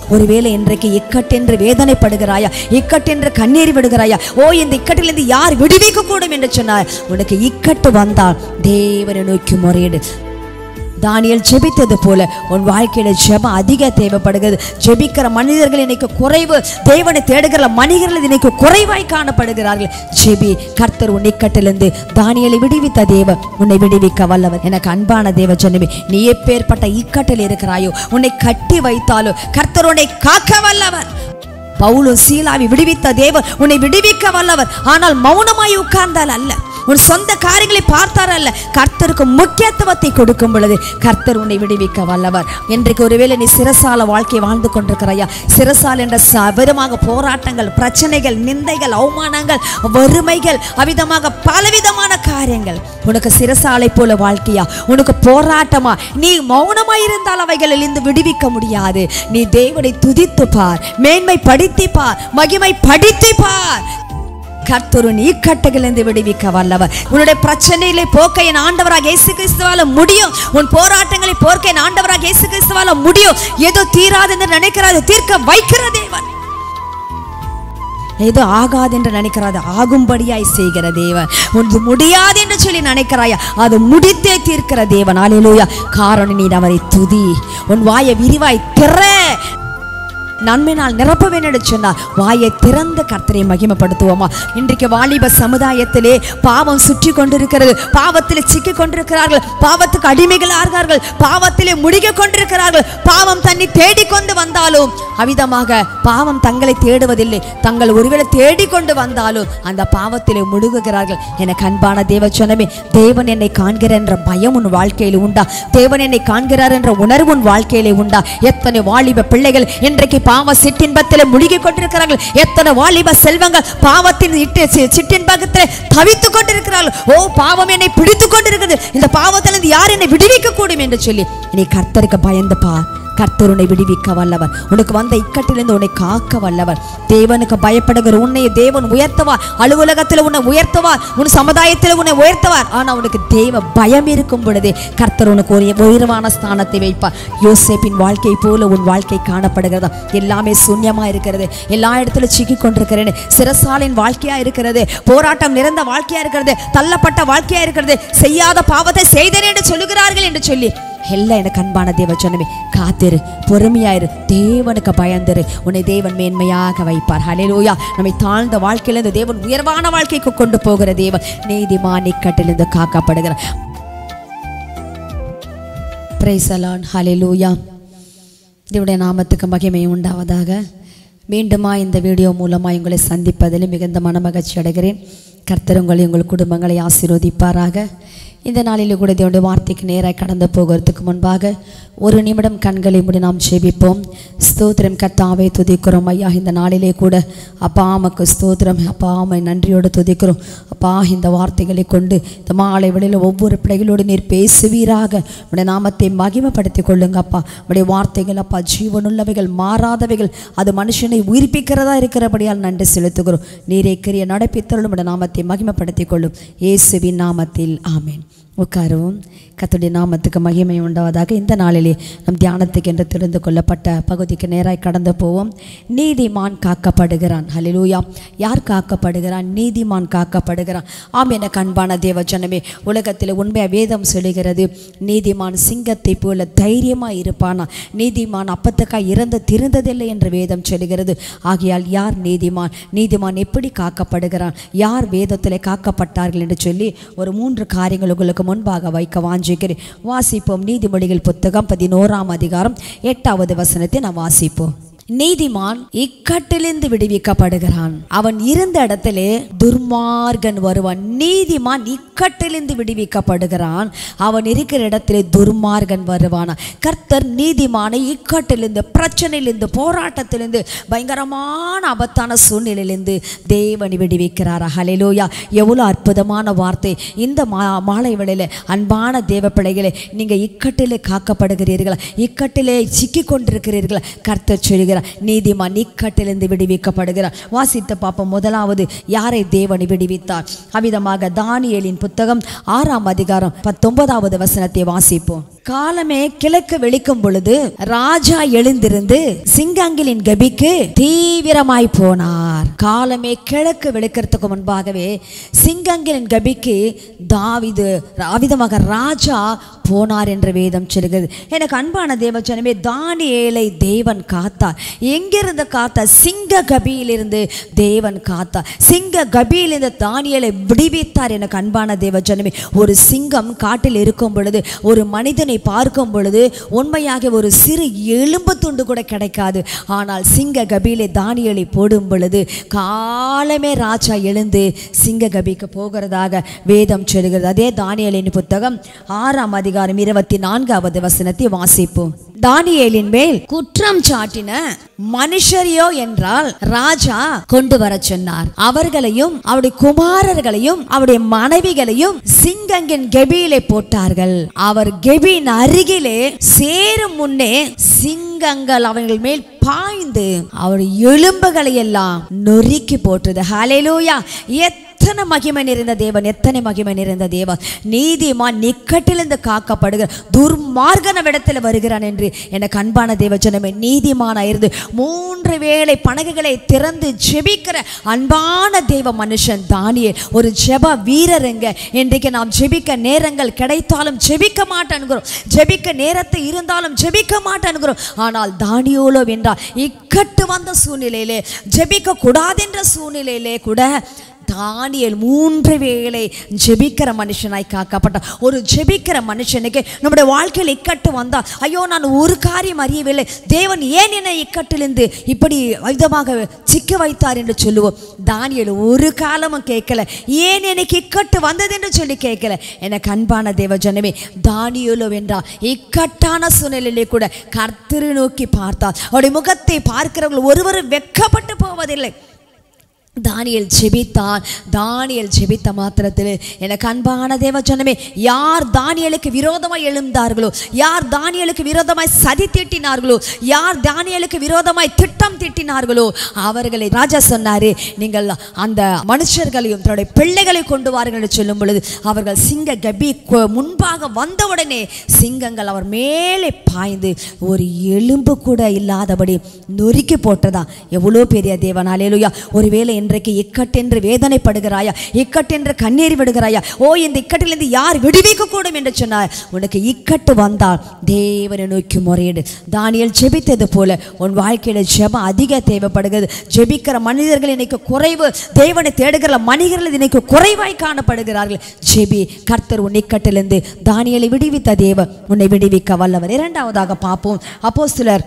ஒருவேளை இன்றைக்கு இக்கட்டென்று வேதனைப்படுகிறாயா இக்கட்டென்று கண்ணீர் விடுகிறாயா ஓ இந்த இக்கட்டிலிருந்து யார் விடுவிக்க கூடும் என்று சொன்னார் உனக்கு இக்கட்டு வந்தால் தேவனை நோக்கி முறையிடு தானியல் ஜெபித்தது போல உன் வாழ்க்கையில ஜெபம் அதிக தேவைப்படுகிறது ஜெபிக்கிற மனிதர்கள் இன்னைக்கு குறைவு தேவனை தேடுகிற மனிதர்கள் இன்னைக்கு குறைவாய் காணப்படுகிறார்கள் ஜெபி கர்த்தர் உன் இக்கட்டிலிருந்து தானியலை விடுவித்த தேவன் உன்னை விடுவிக்க வல்லவர் எனக்கு அன்பான தேவ ஜனமே நீ எப்பேற்பட்ட இக்கட்டில் இருக்கிறாயோ உன்னை கட்டி வைத்தாலோ கர்த்தர் உன்னை காக்க வல்லவர் பவுலும் சீலாவி விடுவித்த தேவன் உன்னை விடுவிக்க வல்லவர் ஆனால் மௌனமாய் உட்கார்ந்தால் அல்ல உன் சொந்த காரியங்களை பார்த்தார் அல்ல கர்த்தருக்கு முக்கியத்துவத்தை கொடுக்கும் பொழுது கர்த்தர் உன்னை விடுவிக்க வல்லவர் இன்றைக்கு ஒருவேளை நீ சிறசால வாழ்க்கை வாழ்ந்து கொண்டிருக்கிறாயா சிறசால் என்ற சபரமாக போராட்டங்கள் பிரச்சனைகள் நிந்தைகள் அவமானங்கள் வறுமைகள் அவிதமாக பலவிதமான காரியங்கள் உனக்கு சிறசாலை போல வாழ்க்கையா உனக்கு போராட்டமா நீ மௌனமாய் இருந்தால் அவைகளில் இருந்து விடுவிக்க முடியாது நீ தேவனை துதித்து பார் மேன்மை படித்து பார் மகிமை படித்து பார் கர்த்தருன் இக்கட்டுகளிலிருந்து விடுவிக்க வல்லவர் உன்னுடைய பிரச்சனையிலே போக்க என் ஆண்டவராக இயேசு கிறிஸ்துவால முடியும் உன் போராட்டங்களை போர்க்க என் ஆண்டவராக இயேசு கிறிஸ்துவால முடியும் ஏதோ தீராது என்று நினைக்கிறாது தீர்க்க வைக்கிற தேவன் ஏதோ ஆகாது என்று நினைக்கிறாது ஆகும்படியாய் செய்கிற தேவன் உனது முடியாது என்று சொல்லி நினைக்கிறாயா அது முடித்தே தீர்க்கிற தேவன் அலையிலூயா காரணம் நீ அவரை துதி உன் வாயை விரிவாய் திற நன்மையினால் நிரப்ப வேண்டும் சொன்னார் வாயை திறந்த கர்த்தரை மகிமைப்படுத்துவோமா இன்றைக்கு வாலிப சமுதாயத்திலே பாவம் சுற்றி கொண்டிருக்கிறது பாவத்திலே சிக்கி கொண்டிருக்கிறார்கள் பாவத்துக்கு அடிமைகளாகிறார்கள் பாவத்திலே முழுகி கொண்டிருக்கிறார்கள் பாவம் தன்னை தேடிக்கொண்டு வந்தாலும் அவிதமாக பாவம் தங்களை தேடுவதில்லை தங்கள் ஒருவேளை தேடிக்கொண்டு வந்தாலும் அந்த பாவத்திலே முழுகுகிறார்கள் எனக்கு அன்பான தேவ சொன்னமே தேவன் என்னை காண்கிற என்ற பயம் உன் வாழ்க்கையில் உண்டா தேவன் என்னை காண்கிறார் என்ற உணர்வு உன் வாழ்க்கையிலே உண்டா எத்தனை வாலிப பிள்ளைகள் இன்றைக்கு பாவ சிற்றின்பத்தில் முழுகி கொண்டிருக்கிறார்கள் எத்தனை வாலிப செல்வங்கள் பாவத்தின் இட்டு சி- சிற்றின்பத்தில் தவித்துக் கொண்டிருக்கிறார்கள் ஓ பாவம் என்னை பிடித்துக் கொண்டிருக்கிறது இந்த பாவத்திலிருந்து யார் என்னை விடுவிக்க கூடும் என்று சொல்லி நீ கர்த்தருக்கு பயந்து பார் கர்த்தர் உன்னை விடுவிக்க வல்லவர் உனக்கு வந்த இக்கட்டிலிருந்து உன்னை காக்க வல்லவர் தேவனுக்கு பயப்படுகிற உன்னை தேவன் உயர்த்துவார் அலுவலகத்தில் உன்னை உயர்த்துவார் உன் சமுதாயத்தில் உன்னை உயர்த்துவார் ஆனால் உனக்கு தேவ பயம் இருக்கும் பொழுதே கர்த்தர் உனக்கு ஒரு உயர்வான ஸ்தானத்தை வைப்பார் யோசேப்பின் வாழ்க்கை போல உன் வாழ்க்கை காணப்படுகிறதா எல்லாமே சூன்யமா இருக்கிறது எல்லா இடத்துல சிக்கி கொண்டிருக்கிறேன் சிறசாலின் வாழ்க்கையா இருக்கிறது போராட்டம் நிறைந்த வாழ்க்கையா இருக்கிறது தள்ளப்பட்ட வாழ்க்கையா இருக்கிறது செய்யாத பாவத்தை செய்தேன் என்று சொல்லுகிறார்கள் என்று சொல்லி எல்லாம் எனக்கு அன்பான தேவ சொன்னமே காத்திரு பொறுமையாயிரு தேவனுக்கு பயந்திரு உன்னை தேவன் மேன்மையாக வைப்பார் ஹalleluya நம்மை தாழ்ந்த வாழ்க்கையிலிருந்து தேவன் உயர்வான வாழ்க்கைக்கு கொண்டு போகிற தேவன் நீதிமான் இக்கட்டிலிருந்து காக்கப்படுகிறார் பிரைசலான் ஹalleluya தேவனுடைய நாமத்துக்கு மகிமை உண்டாவதாக மீண்டுமா இந்த வீடியோ மூலமாக உங்களை சந்திப்பதில் மிகுந்த மனமகிழ்ச்சி அடைகிறேன் கர்த்தர் உங்களை உங்கள் குடும்பங்களை ஆசீர்வதிப்பாராக இந்த நாளில் கூட தேவனுடைய வார்த்தைக்கு நேராக கடந்து போகிறதுக்கு முன்பாக ஒரு நிமிடம் கண்களை மூடி நாம் ஜெபிப்போம் ஸ்தோத்திரம் கர்த்தாவே துதிக்கிறோம் ஐயா இந்த நாளிலே கூட அப்பா ஆமக்கு ஸ்தோத்திரம் அப்பா ஆமை நன்றியோடு துதிக்கிறோம் அப்பா இந்த வார்த்தைகளை கொண்டு இந்த மாலை வேளையில் ஒவ்வொரு பிள்ளைகளோடு நீர் பேசுவீராக உடைய நாமத்தை மகிமைப்படுத்தி கொள்ளுங்க அப்பா உடைய வார்த்தைகள் அப்பா ஜீவனுள்ளவைகள் மாறாதவைகள் அது மனுஷனை உயிர்ப்பிக்கிறதா இருக்கிறபடியால் நன்றி செலுத்துகிறோம் நீரே கிரிய நடப்பித்தருளும் உடைய நாமத்தை மகிமைப்படுத்தி கொள்ளும் இயேசுவின் நாமத்தில் ஆமென் உட்காருவோம் கர்த்தருடைய நாமத்துக்கு மகிமை உண்டாவதாக இந்த நாளிலே நம் தியானத்துக்கு என்று தெரிந்து கொள்ளப்பட்ட பகுதிக்கு நேராய் கடந்து போவோம் நீதிமான் காக்கப்படுகிறான் ஹalleluya யார் காக்கப்படுகிறான் நீதிமான் காக்கப்படுகிறான் ஆம் என கண்பான தேவ ஜனமே உலகத்தில் உண்மையாக வேதம் சொல்லுகிறது நீதிமான் சிங்கத்தை போல தைரியமாக இருப்பானா நீதிமான் அப்பத்துக்காய் இறந்து திருந்ததில்லை என்று வேதம் சொல்லுகிறது ஆகையால் யார் நீதிமான் நீதிமான் எப்படி காக்கப்படுகிறான் யார் வேதத்தில் காக்கப்பட்டார்கள் என்று சொல்லி ஒரு மூன்று காரியங்கள் உங்களுக்கு முன்பாக வைக்க வாஞ்சிக்கிறேன் வாசிப்போம் நீதிமொழிகள் புத்தகம் பதினோராம் அதிகாரம் எட்டாவது வசனத்தை நான் வாசிப்போம் நீதிமான் இக்கட்டிலிருந்து விடுவிக்கப்படுகிறான் அவன் இருந்த இடத்திலே துர்மார்கன் வருவான் நீதிமான் இக்கட்டிலிருந்து விடுவிக்கப்படுகிறான் அவன் இருக்கிற இடத்திலே துர்மார்கன் வருவானா கர்த்தர் நீதிமானை இக்கட்டிலிருந்து பிரச்சனையிலிருந்து போராட்டத்திலிருந்து பயங்கரமான ஆபத்தான சூழ்நிலையிலிருந்து தேவன் விடுவிக்கிறார் ஹalleluya எவ்வளோ அற்புதமான வார்த்தை இந்த மா மாலை வேளையில் அன்பான தேவ பிள்ளைகளே நீங்கள் இக்கட்டிலே காக்கப்படுகிறீர்களா இக்கட்டிலே சிக்கி கொண்டிருக்கிறீர்களா கர்த்தர் சொல்கிறார் விடுகிறார் நீதிமான் இக்கட்டிலிருந்து விடுவிக்கப்படுகிறார் வாசித்து பார்ப்போம் முதலாவது யாரை தேவன் விடுவித்தார் அவ்விதமாக தானியேலின் புத்தகம் ஆறாம் அதிகாரம் பத்தொன்பதாவது வசனத்தை வாசிப்போம் காலமே கிழக்கு வெளிக்கும் பொழுது ராஜா எழுந்திருந்து சிங்கங்களின் கபிக்கு தீவிரமாய் போனார் காலமே கிழக்கு வெளிக்கிறதுக்கு முன்பாகவே சிங்கங்களின் கபிக்கு தாவிது அவிதமாக ராஜா போனார் என்ற வேதம் சொல்கிறது எனக்கு அன்பான தேவச்சனமே தானியேலை தேவன் காத்தார் எங்கிருந்து காத்தார் சிங்க கபியிலிருந்து தேவன் காத்தார் சிங்க கபியிலிருந்து தானியேலை விடுவித்தார் எனக்கு அன்பான தேவச்சனமே ஒரு சிங்கம் காட்டில் இருக்கும் பொழுது ஒரு மனிதனை பார்க்கும் பொழுது உண்மையாக ஒரு சிறு எலும்பு துண்டு கூட கிடைக்காது ஆனால் சிங்க கபியிலே தானியலை போடும் பொழுது காலமே ராஜா எழுந்து சிங்க கபிக்கு போகிறதாக வேதம் சொல்கிறது அதே தானியலின் புத்தகம் ஆறாம் அதிகாரம் இருபத்தி நான்காவது வசனத்தை வாசிப்போம் தானியேலின் மேல் குற்றம் சாட்டின மனுஷரியோ என்றால் ராஜா கொண்டு வர சொன்னார் அவர்களையும் அவருடைய குமாரர்களையும் அவருடைய மனைவிகளையும் சிங்கங்கின் கெபியிலே போட்டார்கள் அவர் கெபியின் அருகிலே சேரும் முன்னே சிங்கங்கள் அவர்கள் மேல் பாய்ந்து அவருடைய எலும்புகளை எல்லாம் நொறுக்கி போட்டது ஹalleluya எத்தனை மகிமை நிறைந்த தேவன் எத்தனை மகிமை நிறைந்த தேவன் நீதிமான் நிக்கட்டிலிருந்து காக்கப்படுகிற துர்மார்கன இடத்துல வருகிறான் என்று எனக்கு அன்பான தேவஜனமே நீதிமானா இருந்து மூன்று வேளை பணகுகளை திறந்து ஜெபிக்கிற அன்பான தேவ மனுஷன் தானியேல் ஒரு ஜெப வீரருங்க இன்றைக்கு நாம் ஜெபிக்க நேரங்கள் கிடைத்தாலும் ஜெபிக்க மாட்டேன்கிறோம் ஜெபிக்க நேரத்தை இருந்தாலும் ஜெபிக்க மாட்டேன்கிறோம் ஆனால் தானியோலோ என்றால் இக்கட்டு வந்த சூழ்நிலையிலே ஜெபிக்க கூடாதென்ற சூழ்நிலையிலே கூட தானியல் மூன்று வேளை ஜெபிக்கிற மனுஷனாய் காக்கப்பட்ட ஒரு ஜெபிக்கிற மனுஷனுக்கு நம்முடைய வாழ்க்கையில் இக்கட்டு வந்தா ஐயோ நான் ஒரு காரியம் அறியவில்லை தேவன் ஏன் என்னை இக்கட்டிலிருந்து இப்படி விதமாக சிக்க வைத்தார் என்று சொல்லுவோம் தானியல் ஒரு காலமும் கேட்கல ஏன் எனக்கு இக்கட்டு வந்தது என்று சொல்லி கேட்கல எனக்கு அன்பான தேவ ஜனமே தானியலோ என்றால் இக்கட்டான சூழ்நிலையிலே கூட கர்த்தரை நோக்கி பார்த்தார் அவருடைய முகத்தை பார்க்கிறவர்கள் ஒருவரும் வெட்கப்பட்டு போவதில்லை தானியல் ஜெபித்தான் தானியல் ஜெபித்த மாத்திரத்தில் எனக்கு அன்பான தேவ சொன்னமே யார் தானியலுக்கு விரோதமாய் எழுந்தார்களோ யார் தானியலுக்கு விரோதமாய் சதி தீட்டினார்களோ யார் தானியலுக்கு விரோதமாய் திட்டம் தீட்டினார்களோ அவர்களை ராஜா சொன்னாரு நீங்கள் அந்த மனுஷர்களையும் தன்னுடைய பிள்ளைகளை கொண்டு வாருங்கள் என்று சொல்லும் பொழுது அவர்கள் சிங்க கபி கொ- முன்பாக வந்தவுடனே சிங்கங்கள் அவர் மேலே பாய்ந்து ஒரு எலும்பு கூட இல்லாதபடி நொறுக்கி போட்டதா எவ்வளோ பெரிய தேவன் அலேலுயா ஒருவேளை இன்றைக்கு இக்கட்டென்று வேதனைப்படுகிறாயா இக்கட்டென்று கண்ணீர் விடுகிறாயா ஓ இந்த இக்கட்டிலிருந்து யார் விடுவிக்க கூடும் என்று சொன்னார் உனக்கு இக்கட்டு வந்தால் தேவனை நோக்கி முறையிடு தானியல் ஜெபித்தது போல உன் வாழ்க்கையில ஜெபம் அதிக தேவைப்படுகிறது ஜெபிக்கிற மனிதர்கள் இன்னைக்கு குறைவு தேவனை தேடுகிற மனிதர்கள் இன்னைக்கு குறைவாய் காணப்படுகிறார்கள் ஜெபி கர்த்தர் உன் இக்கட்டிலிருந்து தானியலை விடுவித்த தேவன் உன்னை விடுவிக்க வல்லவர் இரண்டாவதாக பார்ப்போம் அப்போஸ்தலர்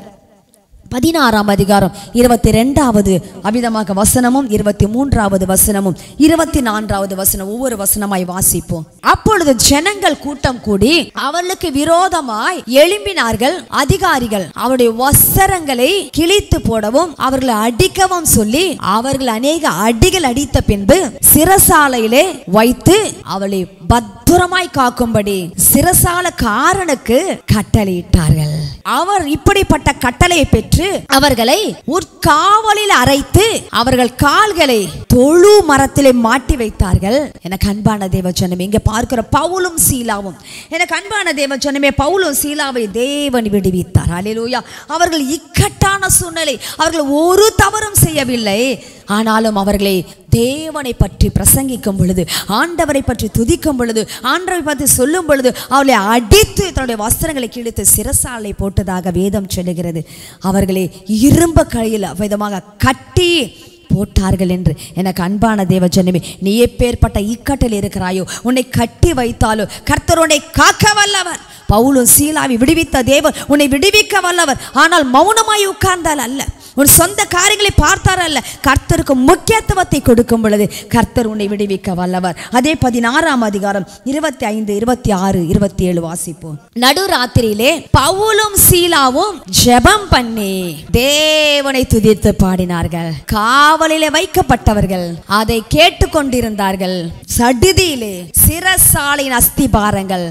பதினாறாம் அதிகாரம் இருபத்தி ரெண்டாவது அவிதமாக வசனமும் இருபத்தி மூன்றாவது வசனமும் இருபத்தி நான்காவது வசனம் ஒவ்வொரு வசனமாய் வாசிப்போம் அப்பொழுது ஜனங்கள் கூட்டம் கூடி அவர்களுக்கு விரோதமாய் எழும்பினார்கள் அதிகாரிகள் அவருடைய வஸ்திரங்களை கிழித்து போடவும் அவர்களை அடிக்கவும் சொல்லி அவர்கள் அநேக அடிகள் அடித்த பின்பு சிரசாலையிலே வைத்து அவளை பத்திரமாய் காக்கும்படி சிரசால காரனுக்கு கட்டளையிட்டார்கள் அவர் இப்படிப்பட்ட கட்டளையை பெற்று அவர்களை உட்காவலில் அரைத்து அவர்கள் கால்களை தொழு மரத்திலே மாட்டி வைத்தார்கள் எனக்கு அன்பான தேவச்சனமே இங்க பார்க்கிற பவுலும் சீலாவும் எனக்கு அன்பான தேவச்சனமே பவுலும் சீலாவை தேவன் விடுவித்தார் அல்லேலூயா அவர்கள் இக்கட்டான சூழ்நிலை அவர்கள் ஒரு தவறும் செய்யவில்லை ஆனாலும் அவர்களை தேவனை பற்றி பிரசங்கிக்கும் பொழுது ஆண்டவரை பற்றி துதிக்கும் பொழுது ஆண்டவரை பற்றி சொல்லும் பொழுது அவளை அடித்து தன்னுடைய வஸ்திரங்களை கிழித்து சிரசாலை போட்டதாக வேதம் சொல்லுகிறது அவர்களை இரும்ப கையில் விதமாக கட்டி போட்டார்கள் என்று எனக்கு அன்பான தேவ ஜனமே நீ எப்பேற்பட்ட இக்கட்டில் இருக்கிறாயோ உன்னை கட்டி வைத்தாலோ கர்த்தர் உன்னை காக்க வல்லவர் பவுலும் சீலாவி விடுவித்த தேவன் உன்னை விடுவிக்க வல்லவர் ஆனால் மௌனமாய் உட்கார்ந்தால் அல்ல உன் சொந்த காரியங்களை பார்த்தார் அல்ல கர்த்தருக்கு முக்கியத்துவத்தை கொடுக்கும் பொழுது கர்த்தர் உன்னை விடுவிக்க வல்லவர் அதே பதினாறாம் அதிகாரம் இருபத்தி ஐந்து இருபத்தி ஆறு இருபத்தி ஏழு வாசிப்போம் நடுராத்திரியிலே பவுலும் சீலாவும் ஜெபம் பண்ணி தேவனை துதித்து பாடினார்கள் காவலிலே வைக்கப்பட்டவர்கள் அதை கேட்டுக்கொண்டிருந்தார்கள் சடுதியிலே சிரசாலையின் அஸ்திபாரங்கள்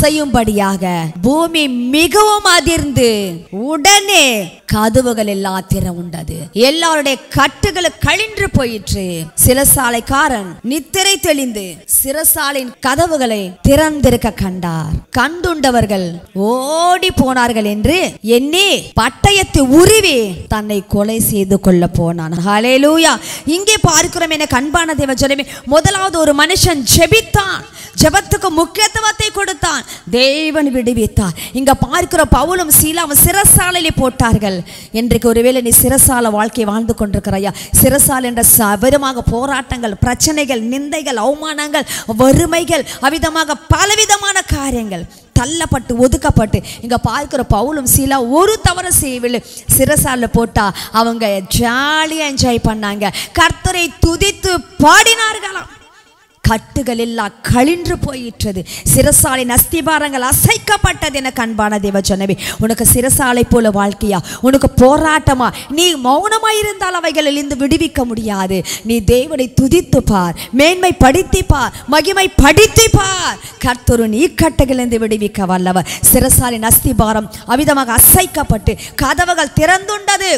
அசையும்படியாக பூமி மிகவும் அதிர்ந்து உடனே கதவுகள் எல்லாம் திற உண்டது எல்லாருடைய கட்டுகள் கழின்று போயிற்று சிலசாலைக்காரன் நித்திரை தெளிந்து சிறசாலின் கதவுகளை திறந்திருக்க கண்டார் கண்டுண்டவர்கள் ஓடி போனார்கள் என்று எண்ணி பட்டயத்தை உருவி தன்னை கொலை செய்து கொள்ள போனான் ஹalleluya இங்கே பார்க்கிறோம் என கண்பான தேவ ஜனமே முதலாவது ஒரு மனுஷன் ஜெபித்தான் ஜெபத்துக்கு முக்கியத்துவத்தை கொடுத்தான் தேவன் விடுவித்தார் இங்க பார்க்கிற பவுலும் சீலாவும் சிறசாலையிலே போட்டார்கள் இன்றைக்கு ஒருவேளை நீ சிறசால வாழ்க்கை வாழ்ந்து கொண்டிருக்கிறாயா சிறசால் என்ற சபரமாக போராட்டங்கள் பிரச்சனைகள் நிந்தைகள் அவமானங்கள் வறுமைகள் அவிதமாக பலவிதமான காரியங்கள் தள்ளப்பட்டு ஒதுக்கப்பட்டு இங்க பார்க்கிற பவுலும் சீலா ஒரு தவறு செய்யவில்லை சிறசால போட்டா அவங்க ஜாலியா என்ஜாய் பண்ணாங்க கர்த்தரை துதித்து பாடினார்களாம் கட்டுகள் எல்லாம் கழின்று போயிற்றது சிறசாலின் அஸ்திபாரங்கள் அசைக்கப்பட்டது என கண்பான தேவ ஜனமே உனக்கு சிறசாலை போல வாழ்க்கையா உனக்கு போராட்டமா நீ மௌனமாய் இருந்தால் அவைகளில் இருந்து விடுவிக்க முடியாது நீ தேவனை துதித்து பார் மேன்மை படித்து பார் மகிமை படித்து பார் கர்த்தரு நீ கட்டுகளிலிருந்து விடுவிக்க வல்லவர் சிறசாலின் அஸ்திபாரம் அவிதமாக அசைக்கப்பட்டு கதவுகள் திறந்துண்டது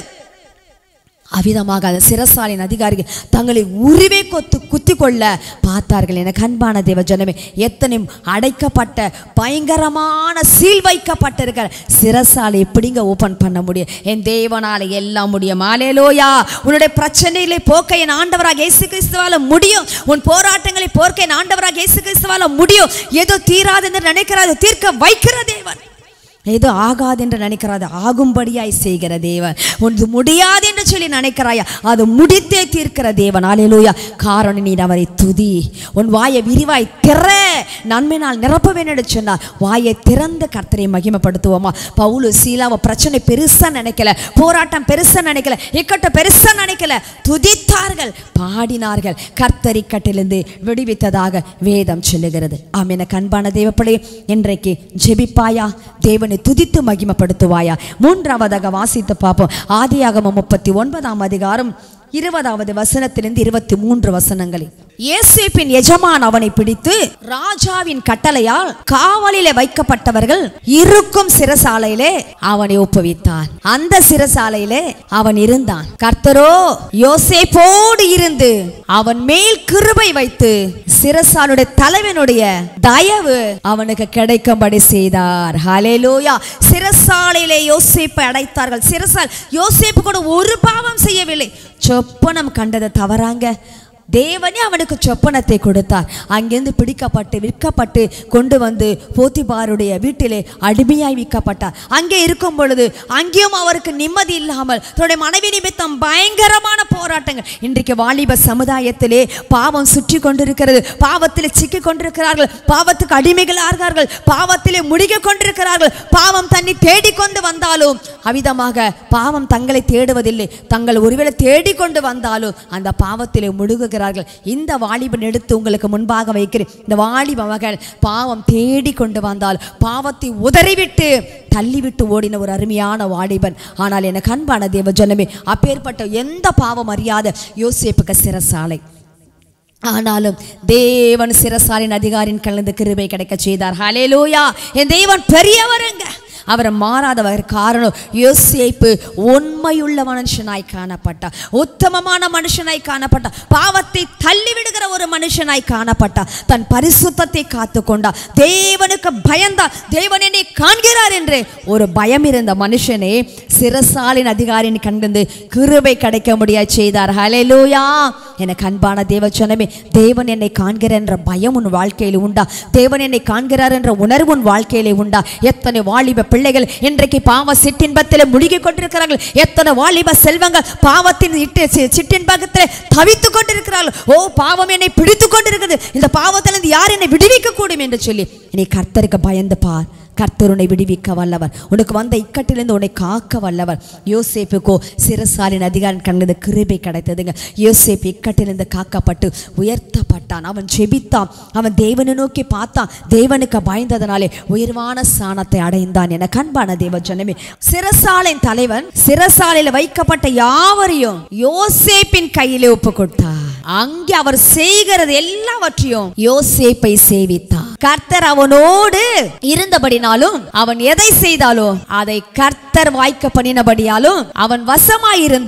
அவ்விதமாக அந்த சிறசாலின் அதிகாரிகள் தங்களை உருவே கொத்து குத்தி கொள்ள பார்த்தார்கள் என கண்பான தேவ ஜனமே எத்தனை அடைக்கப்பட்ட பயங்கரமான சீல் வைக்கப்பட்டிருக்கிற சிறசாலை எப்படிங்க ஓபன் பண்ண முடியும் என் தேவனால எல்லாம் முடியும் ஆலேலோயா உன்னுடைய பிரச்சனைகளை போக்க என் ஆண்டவராக இயேசு கிறிஸ்துவால முடியும் உன் போராட்டங்களை போர்க்க என் ஆண்டவராக இயேசு கிறிஸ்துவால முடியும் ஏதோ தீராது என்று நினைக்கிறாது தீர்க்க வைக்கிற தேவன் ஏதோ ஆகாது என்று நினைக்கிறாது ஆகும்படியாய் செய்கிற தேவன் ஒன்று முடியாது என்று சொல்லி நினைக்கிறாயா அது முடித்தே தீர்க்கிற தேவன் ஆலேலூயா காரணம் நீ அவரை துதி உன் வாயை விரிவாய் திற நன்மைனால் நிரப்ப வேண்டும் என்று சொன்னார் வாயை திறந்து கர்த்தரை மகிமைப்படுத்துவோமா பவுலு சீலாவை பிரச்சனை பெருசா நினைக்கல போராட்டம் பெருசா நினைக்கல இக்கட்டம் பெருசா நினைக்கல துதித்தார்கள் பாடினார்கள் கர்த்தரி கட்டிலிருந்து விடுவித்ததாக வேதம் சொல்லுகிறது ஆமென கண்பான தேவப்படை இன்றைக்கு ஜெபிப்பாயா தேவனை துதித்து மகிமைப்படுத்துவாயா மூன்றாவதாக வாசித்து பார்ப்போம் ஆதியாகமம் முப்பத்தி ஒன்பதாம் அதிகாரம் இருபதாவது வசனத்திலிருந்து இருபத்தி மூன்று வசனங்களில் ஏசேப்பின் எஜமான் அவனை பிடித்து ராஜாவின் கட்டளையால் காவலிலே வைக்கப்பட்டவர்கள் இருக்கும் சிறசாலையிலே அவனை ஒப்புவித்தான் அந்த சிறசாலையிலே அவன் இருந்தான் கர்த்தரோ யோசேப்போடு இருந்து அவன் மேல் கிருபை வைத்து சிறசாலுடைய தலைவனுடைய தயவு அவனுக்கு கிடைக்கும்படி செய்தார் ஹalleluya சிறசாலையிலே யோசேப்பை அடைத்தார்கள் சிறசால் யோசேப்பு கூட ஒரு பாவம் செய்யவில்லை சொப்பனம் கண்டதை தவறாங்க தேவனே அவனுக்கு சொப்பனத்தை கொடுத்தார் அங்கிருந்து பிடிக்கப்பட்டு விற்கப்பட்டு கொண்டு வந்து போத்திபாருடைய வீட்டிலே அடிமையாய் விற்கப்பட்டார் அங்கே இருக்கும் பொழுது அங்கேயும் அவருக்கு நிம்மதி இல்லாமல் தன்னுடைய மனைவி நிமித்தம் பயங்கரமான போராட்டங்கள் இன்றைக்கு வாலிப சமுதாயத்திலே பாவம் சுற்றி கொண்டிருக்கிறது பாவத்திலே சிக்கி கொண்டிருக்கிறார்கள் பாவத்துக்கு அடிமைகளாகிறார்கள் பாவத்திலே முடிக்க கொண்டிருக்கிறார்கள் பாவம் தன்னை தேடிக்கொண்டு வந்தாலும் அவிதமாக பாவம் தங்களை தேடுவதில்லை தங்கள் ஒருவேளை தேடிக்கொண்டு வந்தாலும் அந்த பாவத்திலே முழுகுகிறார்கள் இந்த வாலிபன் எடுத்து உங்களுக்கு முன்பாக வைக்கிறேன் இந்த வாலிப மகள் பாவம் தேடி கொண்டு வந்தால் பாவத்தை உதறிவிட்டு தள்ளிவிட்டு ஓடின ஒரு அருமையான வாலிபன் ஆனால் எனக்கு அன்பான தேவ ஜனமே அப்பேற்பட்ட எந்த பாவம் அறியாத யோசேப்புக்கு சிறசாலை ஆனாலும் தேவன் சிறசாலின் அதிகாரின் கலந்து கிருபை கிடைக்க செய்தார் ஹalleluya என் தேவன் பெரியவருங்க அவர் மாறாதவர் காரணம் யோசேப்பு உண்மையுள்ள மனுஷனாய் காணப்பட்டார் உத்தமமான மனுஷனாய் காணப்பட்டார் பாவத்தை தள்ளிவிடுகிற ஒரு மனுஷனாய் காணப்பட்டார் தன் பரிசுத்தத்தை காத்து கொண்டார் தேவனுக்கு பயந்தார் தேவன் என்னை காண்கிறார் என்று ஒரு பயம் இருந்த மனுஷனே சிறசாலின் அதிகாரின் கண்டு கிருபை கிடைக்க முடியாது செய்தார் ஹalleluya எனக்கு அன்பான தேவச்சனமே தேவன் என்னை காண்கிறார் என்ற பயம் உன் வாழ்க்கையில் உண்டா தேவன் என்னை காண்கிறார் என்ற உணர்வு உன் வாழ்க்கையிலே உண்டா எத்தனை வாலிப பிள்ளைகள் இன்றைக்கு பாவ சிற்றின்பத்தில் முழுகி கொண்டிருக்கிறார்கள் எத்தனை வாலிப செல்வங்கள் பாவத்தின் இட்டு சி- சிற்றின்பத்தில் தவித்து கொண்டிருக்கிறார்கள் ஓ பாவம் என்னை பிடித்து கொண்டிருக்கிறது இந்த பாவத்திலிருந்து யார் என்னை விடுவிக்க கூடும் என்று சொல்லி நீ கர்த்தருக்கு பயந்து பார் கர்த்தர் உன்னை விடுவிக்க வல்லவர் உனக்கு வந்த இக்கட்டிலிருந்து உன்னை காக்க வல்லவர் யோசேப்புக்கோ சிறசாலின் அதிகாரம் கண்டது கிருபை கிடைத்ததுங்க யோசேப்பு இக்கட்டிலிருந்து காக்கப்பட்டு உயர்த்தப்பட்டான் அவன் ஜெபித்தான் அவன் தேவனை நோக்கி பார்த்தான் தேவனுக்கு பயந்ததனாலே உயர்வான ஸ்தானத்தை அடைந்தான் என கண்பான தேவ ஜனமே சிறசாலின் தலைவன் சிறசாலையில் வைக்கப்பட்ட யாவரையும் யோசேப்பின் கையிலே ஒப்பு கொடுத்தார் அங்கே அவர் செய்கிறது எல்லாவற்றையும் யோசேப்பை சேவித்தார் கர்த்தர் அவனோடு இருந்தபடினாலும் அவன் எதை செய்தாலும் அதை கர்த்தர் வாய்க்க பண்ணினபடியாலும் அவன் வசமாயிருந்த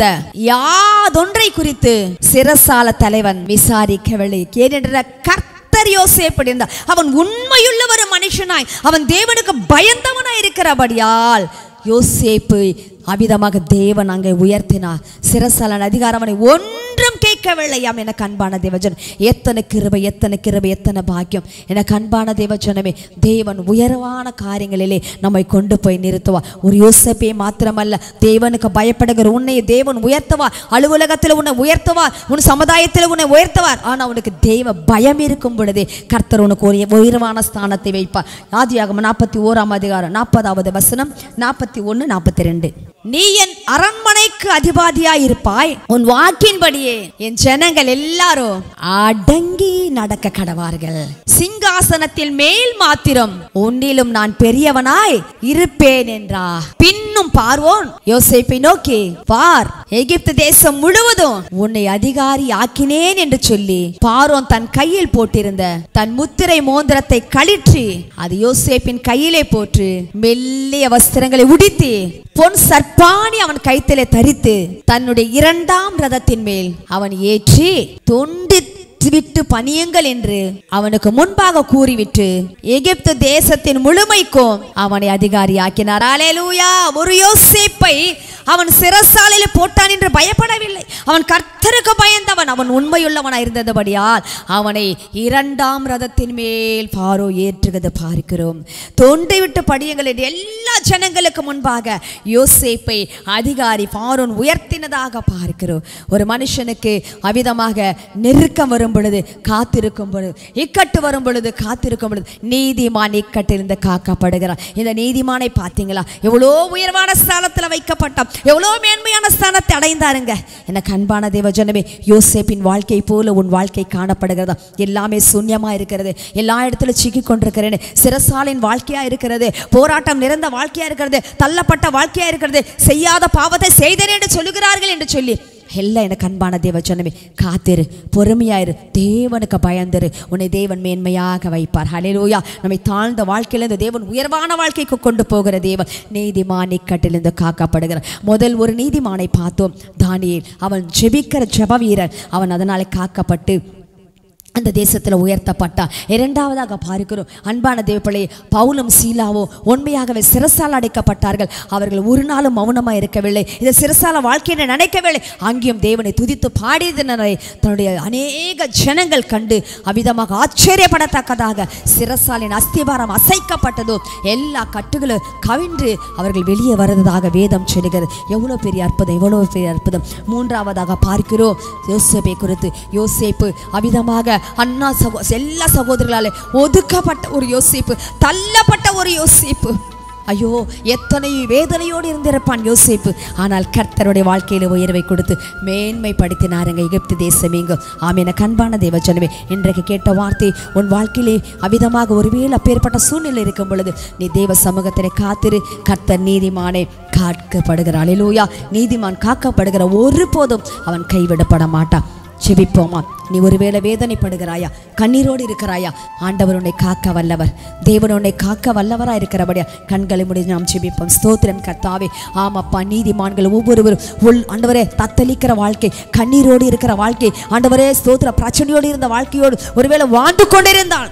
யாதொன்றை குறித்து சிரசால தலைவன் விசாரிக்கவில்லை ஏனென்ற கர்த்தர் யோசேப்படி இருந்தார் அவன் உண்மையுள்ள ஒரு மனுஷனாய் அவன் தேவனுக்கு பயந்தவனாய் இருக்கிறபடியால் யோசேப்பு அவிதமாக தேவன் அங்கே உயர்த்தினார் சிரசாலன் அதிகாரம் அவனை ஒன்றும் கேட்கவில்லையாம் எனக்கு அன்பான தேவஜன் எத்தனை கிருபை எத்தனை கிருபை எத்தனை பாக்கியம் எனக்கு அன்பான தேவஜனமே தேவன் உயர்வான காரியங்களிலே நம்மை கொண்டு போய் நிறுத்துவார் ஒரு யோசப்பே மாத்திரமல்ல தேவனுக்கு பயப்படுகிற உன்னை தேவன் உயர்த்துவார் அலுவலகத்தில் உன்னை உயர்த்துவார் உன் சமுதாயத்தில் உன்னை உயர்த்துவார் ஆனால் உனக்கு தெய்வ பயம் இருக்கும் பொழுதே கர்த்தர் உனக்கு ஒரு உயர்வான ஸ்தானத்தை வைப்பார் ஆதியாகம நாற்பத்தி ஓராம் அதிகாரம் நாற்பதாவது வசனம் நாற்பத்தி ஒன்று நாற்பத்தி ரெண்டு நீ என் அரண்மனைக்கு அதிபாதியாய் இருப்பாய் உன் வாக்கின்படியே என் ஜனங்கள் எல்லாரும் அடங்கி நடக்க கடவார்கள் சிங்காசனத்தில் மேல் மாத்திரம் உன்னிலும் நான் பெரியவனாய் இருப்பேன் என்றா பின்னும் பார்வோன் யோசேப்பை நோக்கி பார் எகிப்து தேசம் முழுவதும் உன்னை அதிகாரி ஆக்கினேன் என்று சொல்லி பார்வோன் தன் கையில் போட்டிருந்த தன் முத்திரை மோந்திரத்தை கழிற்றி அது யோசேப்பின் கையிலே போட்டு மெல்லிய வஸ்திரங்களை உடித்து பொன் சர்ப்பாணி அவன் கைத்திலே தரித்து தன்னுடைய இரண்டாம் ரதத்தின் மேல் அவன் ஏற்றி தொண்டு விட்டு பணியுங்கள் என்று அவனுக்கு முன்பாக கூறிவிட்டு எகிப்து தேசத்தின் முழுமைக்கும் அவனை அதிகாரியாக்கினார் அலேலூயா ஒரு யோசேப்பை அவன் சிறசாலையில் போட்டான் என்று பயப்படவில்லை அவன் கர்த்தருக்கு பயந்தவன் அவன் உண்மையுள்ளவனாய் இருந்ததுபடியால் அவனை இரண்டாம் ரதத்தின் மேல் பாரோ ஏற்றுகிறது பார்க்கிறோம் தொண்டை விட்டு படியுங்கள் என்று எல்லா ஜனங்களுக்கு முன்பாக யோசேப்பை அதிகாரி பாரோன் உயர்த்தினதாக பார்க்கிறோம் ஒரு மனுஷனுக்கு அவிதமாக நெருக்கம் வரும் பொழுது காத்திருக்கும் பொழுது இக்கட்டு வரும் பொழுது காத்திருக்கும் பொழுது நீதிமான் இக்கட்டிலிருந்து காக்கப்படுகிறார் இந்த நீதிமானை பார்த்தீங்களா எவ்வளோ உயர்வான ஸ்தானத்தில் வைக்கப்பட்டான் எவ்வளோ மேன்மையான ஸ்தானத்தை அடைந்தாருங்க எனக்கு அன்பான தேவ ஜனமே யோசேப்பின் வாழ்க்கை போல உன் வாழ்க்கை காணப்படுகிறதா எல்லாமே சூன்யமா இருக்கிறது எல்லா இடத்துல சிக்கி கொண்டிருக்கிறேன் சிறசாலின் வாழ்க்கையா இருக்கிறது போராட்டம் நிறைந்த வாழ்க்கையா இருக்கிறது தள்ளப்பட்ட வாழ்க்கையா இருக்கிறது செய்யாத பாவத்தை செய்தேன் என்று சொல்லுகிறார்கள் என்று சொல்லி எல்லாம் எனக்கு அன்பான தேவ ஜனமே காத்திரு பொறுமையாயிரு தேவனுக்கு பயந்திரு உன்னை தேவன் மேன்மையாக வைப்பார் ஹalleluya நம்மை தாழ்ந்த வாழ்க்கையிலிருந்து தேவன் உயர்வான வாழ்க்கைக்கு கொண்டு போகிற தேவன் நீதிமான் இக்கட்டிலிருந்து காக்கப்படுகிறார் முதல் ஒரு நீதிமானை பார்த்தோம் தானியேல் அவன் ஜெபிக்கிற ஜெப வீரன் அவன் அதனாலே காக்கப்பட்டு அந்த தேசத்தில் உயர்த்தப்பட்டான் இரண்டாவதாக பார்க்கிறோம் அன்பான தேவப்பிள்ளை பவுலும் சீலாவோ உண்மையாகவே சிறசால் அடைக்கப்பட்டார்கள் அவர்கள் ஒரு நாளும் மௌனமாக இருக்கவில்லை இந்த சிறசால வாழ்க்கையை நினைக்கவில்லை அங்கேயும் தேவனை துதித்து பாடியதனரை தன்னுடைய அநேக ஜனங்கள் கண்டு அவ்விதமாக ஆச்சரியப்படத்தக்கதாக சிறசாலின் அஸ்திபாரம் அசைக்கப்பட்டதோ எல்லா கட்டுகளும் கவின்று அவர்கள் வெளியே வருவதாக வேதம் சொல்லுகிறது எவ்வளோ பெரிய அற்புதம் எவ்வளோ பெரிய அற்புதம் மூன்றாவதாக பார்க்கிறோம் யோசேப்பை குறித்து யோசேப்பு அவிதமாக அண்ணா சகோ எல்லா சகோதரர்களாலே ஒதுக்கப்பட்ட ஒரு யோசிப்பு தள்ளப்பட்ட ஒரு யோசிப்பு ஐயோ எத்தனை வேதனையோடு இருந்திருப்பான் யோசேப்பு ஆனால் கர்த்தருடைய வாழ்க்கையில உயர்வை கொடுத்து மேன்மைப்படுத்தினாருங்க எகிப்து தேசம் எங்கும் ஆமீன கண்பான தேவ ஜனமே இன்றைக்கு கேட்ட வார்த்தை உன் வாழ்க்கையிலே அவிதமாக ஒருவேளை அப்பேற்பட்ட சூழ்நிலை இருக்கும் பொழுது நீ தேவ சமூகத்திலே காத்திரு கர்த்தர் நீதிமானே காக்கப்படுகிற அலிலூயா நீதிமான் காக்கப்படுகிற ஒருபோதும் அவன் கைவிடப்பட மாட்டான் செபிப்போமா நீ ஒருவேளை வேதனைப்படுகிறாயா கண்ணீரோடு இருக்கிறாயா ஆண்டவர் உன்னை காக்க வல்லவர் தேவன் உன்னை காக்க வல்லவரா இருக்கிறபடியா கண்களை முடிஞ்சு நாம் செபிப்போம் ஸ்தோத்திரம் கர்த்தாவே ஆமாப்பா நீதிமான்கள் ஒவ்வொருவரும் உள் ஆண்டவரே தத்தளிக்கிற வாழ்க்கை கண்ணீரோடு இருக்கிற வாழ்க்கை ஆண்டவரே ஸ்தோத்திர பிரச்சனையோடு இருந்த வாழ்க்கையோடு ஒருவேளை வாழ்ந்து கொண்டிருந்தாள்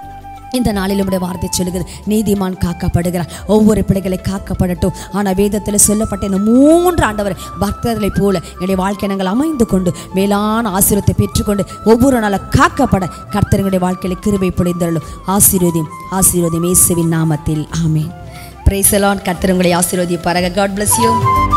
இந்த நாளில் உடைய வார்த்தை சொல்லுகிறது நீதிமான் காக்கப்படுகிறார் ஒவ்வொரு பிள்ளைகளை காக்கப்படட்டும் ஆனால் வேதத்தில் சொல்லப்பட்ட இந்த மூன்று ஆண்டவர் பக்தர்களைப் போல என்னுடைய வாழ்க்கை நாங்கள் அமைந்து கொண்டு மேலான ஆசீர்வத்தை பெற்றுக்கொண்டு ஒவ்வொரு நாளும் காக்கப்பட கர்த்தர்களுடைய வாழ்க்கையில கிருபை பொழிந்தருளும் ஆசீர்வதியும் ஆசீர்வதியும் இயேசுவின் நாமத்தில் ஆமென் பிரைசலான் கர்த்தர் உங்களை ஆசீர்வதிப்பாராக காட் bless you